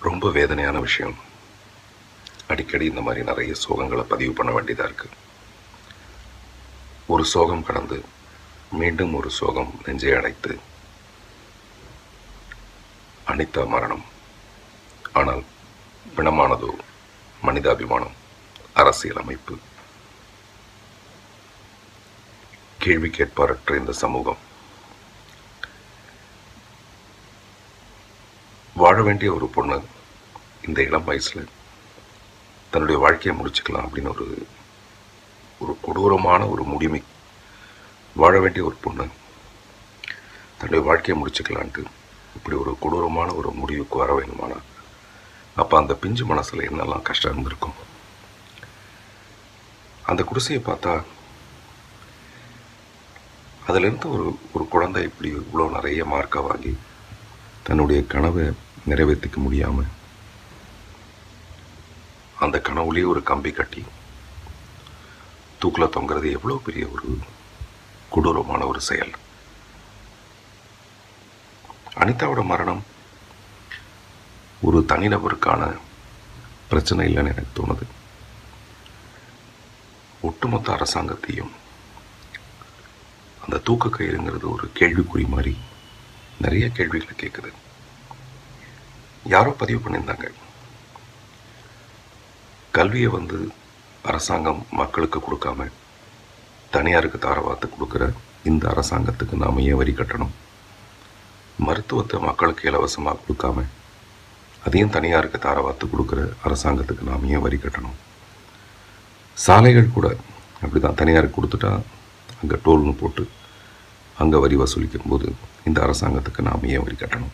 ரொம்ப வேதனையான விஷயம் அடிக்கடி இந்த மாதிரி நிறைய சோகங்களை பதிவு பண்ண வேண்டியதாக இருக்குது ஒரு சோகம் கடந்து மீண்டும் ஒரு சோகம் நெஞ்சை அடைத்து அனிதா மரணம் ஆனால் பிணமானதோ மனிதாபிமானம் அரசியல் அமைப்பு கேள்வி கேட்பாரற்ற இந்த சமூகம் வாழ வேண்டிய ஒரு பொண்ணு இந்த இளம் வயசுல தன்னுடைய வாழ்க்கையை முடிச்சுக்கலாம் அப்படின்னு ஒரு ஒரு கொடூரமான ஒரு முடிமை வாழ வேண்டிய ஒரு பொண்ணு தன்னுடைய வாழ்க்கையை முடிச்சுக்கலான்ட்டு இப்படி ஒரு கொடூரமான ஒரு முடிவுக்கு வர வேணுமானா அப்போ அந்த பிஞ்சு மனசில் என்னெல்லாம் கஷ்டம் இருந்திருக்கும் அந்த குடிசையை பார்த்தா அதிலிருந்து ஒரு ஒரு குழந்தை இப்படி இவ்வளோ நிறைய மார்க்கை வாங்கி தன்னுடைய கனவை நிறைவேற்றிக்க முடியாமல் அந்த கனவுலேயே ஒரு கம்பி கட்டி தூக்கில் தொங்குறது எவ்வளோ பெரிய ஒரு கொடூரமான ஒரு செயல் அனிதாவோட மரணம் ஒரு தனிநபருக்கான பிரச்சனை இல்லைன்னு எனக்கு தோணுது ஒட்டுமொத்த அரசாங்கத்தையும் அந்த தூக்க கயிறுங்கிறது ஒரு கேள்விக்குறி மாதிரி நிறைய கேள்விகளை கேட்குது யாரோ பதிவு பண்ணியிருந்தாங்க கல்வியை வந்து அரசாங்கம் மக்களுக்கு கொடுக்காம தனியாருக்கு தாரவாத்து கொடுக்குற இந்த அரசாங்கத்துக்கு நாம் ஏன் வரி கட்டணும் மருத்துவத்தை மக்களுக்கு இலவசமாக கொடுக்காம அதையும் தனியாருக்கு தாரவாத்து கொடுக்குற அரசாங்கத்துக்கு நாம் ஏன் வரி கட்டணும் சாலைகள் கூட அப்படி தான் தனியாருக்கு கொடுத்துட்டா அங்கே டோல்னு போட்டு அங்கே வரி வசூலிக்கும் போது இந்த அரசாங்கத்துக்கு நாம் ஏன் வரி கட்டணும்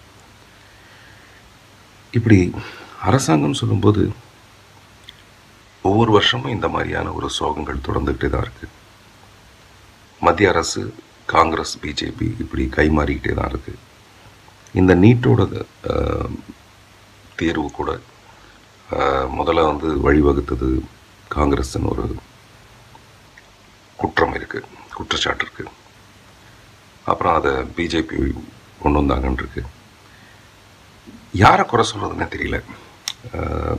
இப்படி அரசாங்கம் சொல்லும்போது ஒவ்வொரு வருஷமும் இந்த மாதிரியான ஒரு சோகங்கள் தொடர்ந்துகிட்டே தான் இருக்குது மத்திய அரசு காங்கிரஸ் பிஜேபி இப்படி கை மாறிக்கிட்டே தான் இருக்குது இந்த நீட்டோட அஹ், தேர்வு கூட அஹ், முதல்ல வந்து வழிவகுத்தது காங்கிரஸ்னு ஒரு குற்றம் இருக்குது குற்றச்சாட்டு இருக்குது அப்புறம் அதை பிஜேபி கொண்டு வந்தாங்கன்னு இருக்கு யாரை குறை சொல்கிறதுனே தெரியல அஹ்,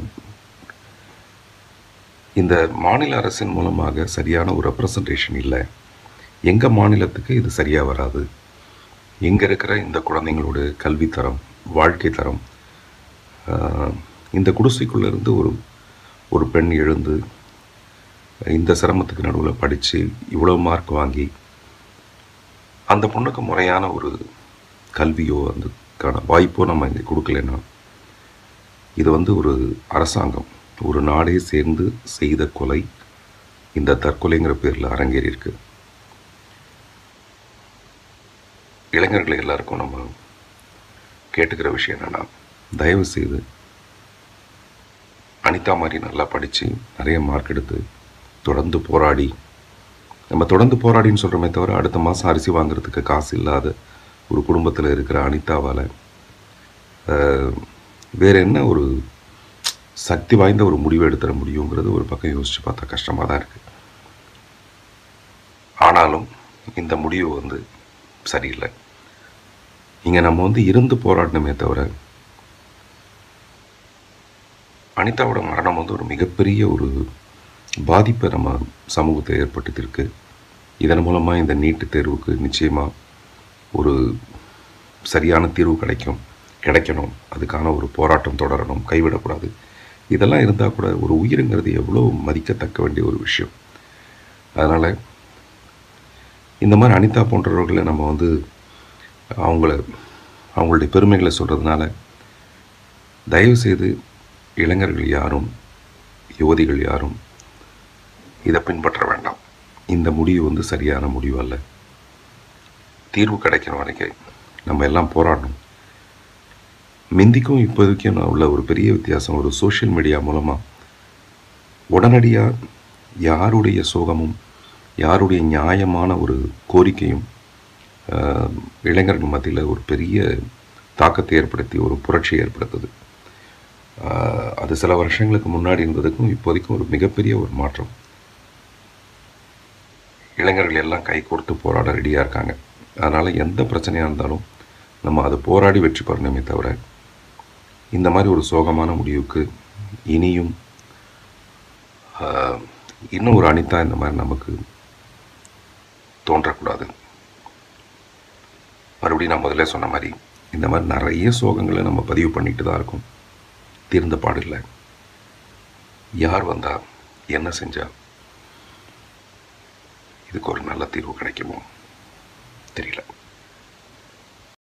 இந்த மாநில அரசின் மூலமாக சரியான ஒரு ரெப்ரசன்டேஷன் இல்லை எங்கள் மாநிலத்துக்கு இது சரியாக வராது இங்கே இருக்கிற இந்த குழந்தைங்களோட கல்வித்தரம் வாழ்க்கை தரம் ஆஹ், இந்த குடிசைக்குள்ள இருந்து ஒரு ஒரு பெண் எழுந்து இந்த சிரமத்துக்கு நடுவில் படித்து இவ்வளோ மார்க் வாங்கி அந்த பொண்ணுக்கு முறையான ஒரு கல்வியோ அதுக்கான வாய்ப்போ நம்ம இங்கே கொடுக்கலன்னா இது வந்து ஒரு அரசாங்கம் ஒரு நாடே சேர்ந்து செய்த கொலை இந்த தற்கொலைங்கிற பேரில் அரங்கேறி இருக்கு இளைஞர்கள் எல்லாருக்கும் நம்ம கேட்டுக்கிற விஷயம் என்னன்னா தயவு செய்து அனிதா மாதிரி நல்லா படித்து நிறைய மார்க் எடுத்து தொடர்ந்து போராடி நம்ம தொடர்ந்து போராடின்னு சொல்கிறோமே தவிர அடுத்த மாதம் அரிசி வாங்குறதுக்கு காசு இல்லாத ஒரு குடும்பத்தில் இருக்கிற அனிதாவால் வேறு என்ன ஒரு சக்தி வாய்ந்த ஒரு முடிவு எடுத்துட முடியுங்கிறது ஒரு பக்கம் யோசித்து பார்த்தா கஷ்டமாக தான் இருக்குது ஆனாலும் இந்த முடிவு வந்து சரியில்லை இங்கே நம்ம வந்து இருந்து போராடணுமே தவிர அனிதாவோட மரணம் வந்து ஒரு மிகப்பெரிய ஒரு பாதிப்பை நம்ம சமூகத்தை ஏற்படுத்தியிருக்கு இதன் மூலமாக இந்த நீட்டு தேர்வுக்கு நிச்சயமாக ஒரு சரியான தீர்வு கிடைக்கும் கிடைக்கணும் அதுக்கான ஒரு போராட்டம் தொடரணும் கைவிடக்கூடாது இதெல்லாம் இருந்தால் கூட ஒரு உயிருங்கிறது எவ்வளோ மதிக்கத்தக்க வேண்டிய ஒரு விஷயம் அதனால் இந்த மாதிரி அனிதா போன்றவர்களை நம்ம வந்து அவங்கள அவங்களுடைய பெருமைகளை சொல்கிறதுனால தயவுசெய்து இளைஞர்கள் யாரும் யுவதிகள் யாரும் இதை பின்பற்ற வேண்டாம் இந்த முடிவு வந்து சரியான முடிவு அல்ல தீர்வு கிடைக்கிற வரைக்கும் நம்ம எல்லாம் போராடணும் மிந்திக்கும் இப்போதைக்கும் உள்ள ஒரு பெரிய வித்தியாசம் ஒரு சோஷியல் மீடியா மூலமாக உடனடியாக யாருடைய சோகமும் யாருடைய நியாயமான ஒரு கோரிக்கையும் ஆஹ், இளைஞர்கள் மத்தியில் ஒரு பெரிய தாக்கத்தை ஏற்படுத்தி ஒரு புரட்சியை ஏற்படுத்துது ஆஹ், அது சில வருஷங்களுக்கு முன்னாடி இருந்ததுக்கும் இப்போதைக்கும் ஒரு மிகப்பெரிய ஒரு மாற்றம் இளைஞர்கள் எல்லாம் கை கொடுத்து போராட ரெடியாக இருக்காங்க அதனால் எந்த பிரச்சனையாக இருந்தாலும் நம்ம அதை போராடி வெற்றி பெறணுமே தவிர இந்த மாதிரி ஒரு சோகமான முடிவுக்கு இனியும் ஆஹ், இன்னும் ஒரு அனிதா இந்த மாதிரி நமக்கு தோன்றக்கூடாது மறுபடியும் நான் முதல்ல சொன்ன மாதிரி இந்த மாதிரி நிறைய சோகங்களை நம்ம பதிவு பண்ணிட்டு தான் இருக்கோம் தீர்ந்த பாடு இல்லை யார் வந்தா என்ன செஞ்சா இதுக்கு ஒரு நல்ல தீர்வு கிடைக்குமோ தெரியல